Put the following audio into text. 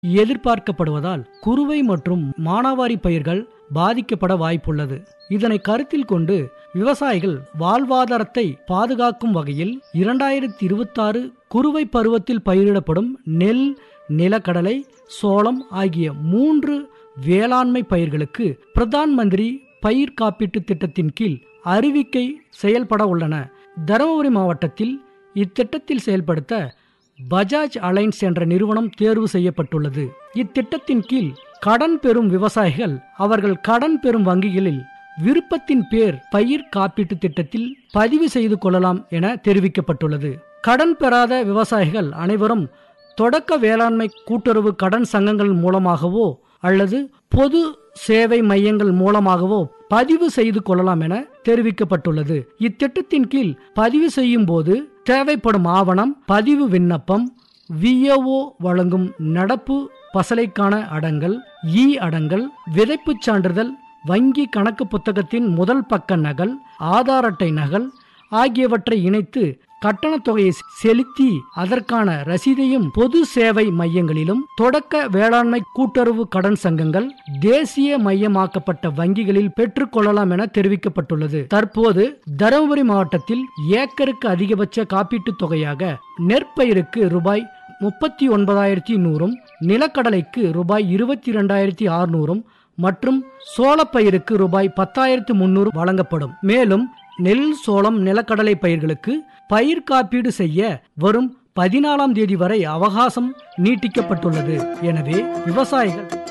எதிர்பார்க்கப்படுவதால் குறுவை மற்றும் மானாவாரி பயிர்கள் பாதிக்கப்பட வாய்ப்புள்ளது இதனை கருத்தில் கொண்டு விவசாயிகள் வாழ்வாதாரத்தை பாதுகாக்கும் வகையில் இரண்டாயிரத்தி இருபத்தாறு குறுவை பருவத்தில் பயிரிடப்படும் நெல் நிலக்கடலை சோளம் ஆகிய மூன்று வேளாண்மை பயிர்களுக்கு பிரதான் மந்திரி பயிர் காப்பீட்டு திட்டத்தின் கீழ் அறிவிக்கை செயல்பட உள்ளன தருமபுரி மாவட்டத்தில் இத்திட்டத்தில் செயல்படுத்த பஜாஜ் அலைன்ஸ் என்ற நிறுவனம் தேர்வு செய்யப்பட்டுள்ளது இத்திட்டத்தின் கீழ் கடன் பெறும் விவசாயிகள் அவர்கள் கடன் பெறும் வங்கிகளில் விருப்பத்தின் பேர் பயிர் காப்பீட்டு திட்டத்தில் பதிவு செய்து கொள்ளலாம் என தெரிவிக்கப்பட்டுள்ளது கடன் பெறாத விவசாயிகள் அனைவரும் தொடக்க வேளாண்மை கூட்டுறவு கடன் சங்கங்கள் மூலமாகவோ அல்லது பொது சேவை மையங்கள் மூலமாகவோ பதிவு செய்து கொள்ளலாம் என தெரிவிக்கப்பட்டுள்ளது இத்திட்டத்தின் கீழ் பதிவு செய்யும் போது தேவைப்படும் ஆவணம் பதிவு விண்ணப்பம் விஏஓ வழங்கும் நடப்பு பசலைக்கான அடங்கல் இ அடங்கல் விதைப்புச் சான்றிதழ் வங்கி கணக்கு புத்தகத்தின் முதல் பக்க நகல் ஆதார் அட்டை நகல் ஆகியவற்றை இணைத்து கட்டணத் தொகையை செலுத்தி அதற்கான ரசீதையும் பொது சேவை மையங்களிலும் தொடக்க வேளாண்மை கூட்டுறவு கடன் சங்கங்கள் தேசிய மையமாக்கப்பட்ட வங்கிகளில் பெற்றுக்கொள்ளலாம் என தெரிவிக்கப்பட்டுள்ளது தற்போது தருமபுரி மாவட்டத்தில் ஏக்கருக்கு அதிகபட்ச காப்பீட்டுத் தொகையாக நெற்பயிருக்கு ரூபாய் முப்பத்தி ஒன்பதாயிரத்தி நூறும் நிலக்கடலைக்கு ரூபாய் இருபத்தி இரண்டாயிரத்தி அறுநூறும் மற்றும் சோளப்பயிருக்கு ரூபாய் பத்தாயிரத்து முன்னூறு வழங்கப்படும் மேலும் நெல் சோளம் நிலக்கடலை பயிர்களுக்கு பயிர் காப்பீடு செய்ய வரும் பதினாலாம் தேதி வரை அவகாசம் நீட்டிக்கப்பட்டுள்ளது எனவே விவசாயிகள்